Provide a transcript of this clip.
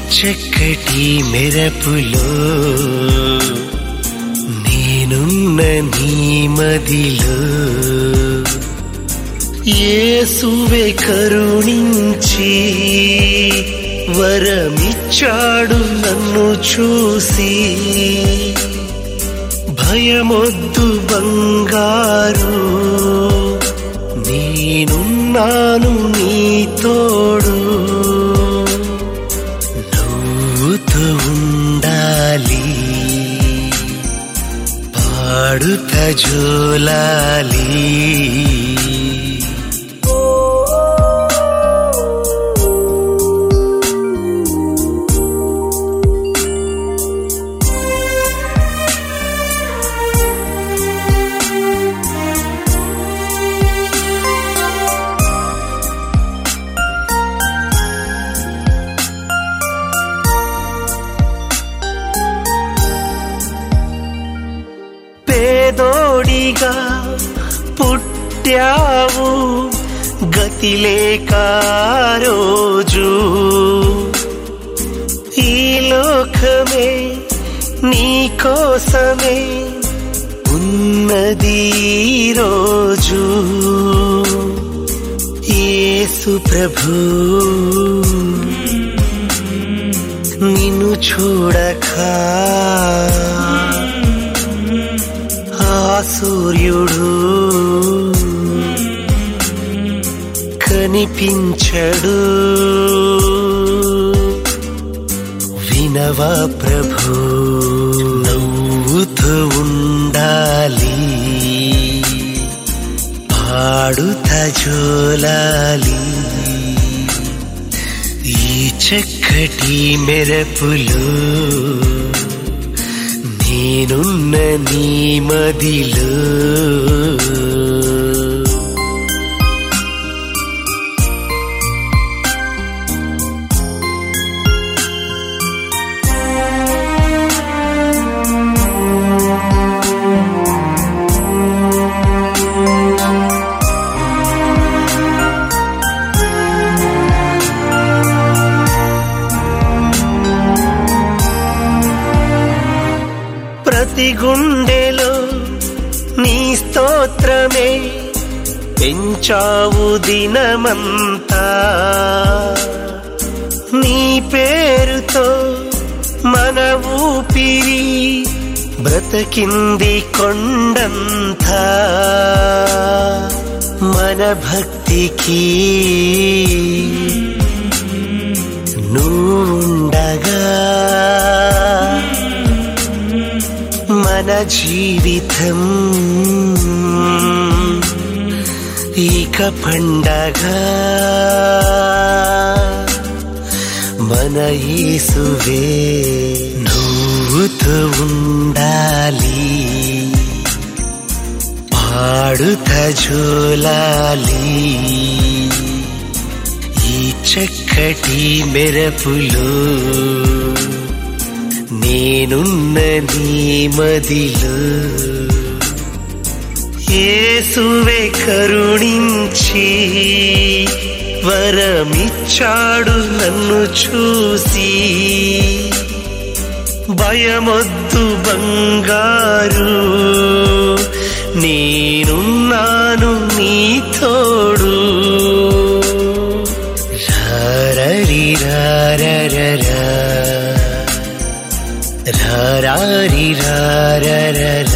చక్కటి మెరపులో నేనున్న నీ మదిలో యేసువే కరుణించి వరమిచ్చాడు నన్ను చూసి భయమొద్దు బంగారు నేనున్నాను నీ తోడు నవ్వుతూ ఉండాలి పాడుత జోలాలి పేదోడిగా పుట్టావు గతి లేక రోజు ఈ లోకమే నీ కోసమే ఉన్నది ఈ రోజు యేసు ప్రభు నిన్ను చూడక ఆ సూర్యుడు కనిపించడు వినవా ప్రభు నవ్వుతూ ఉండాలి పాడుత జోలాలి ఈ చక్కటి మెరపులు నేనున్న నీ మదిలో ప్రతి గుండెలో నీ స్తోత్రమే పెంచావు దినమంతా నీ పేరుతో మన ఊపిరి బ్రతకింది కొండంతా మన భక్తికి నువ్వుండగా మన జీవితం ఇక పండగ మన యేసువే నవ్వుతూ ఉండాలి పాడుత జోలాలి ఈ చక్కటి మెరపులో నేనున్న నీ మదిలో యేసువే కరుణించి వరమిచ్చాడు నన్ను చూసి భయమొద్దు బంగారు నేనున్నాను నీ తోడు రారరి రారరరా రారి రారరరా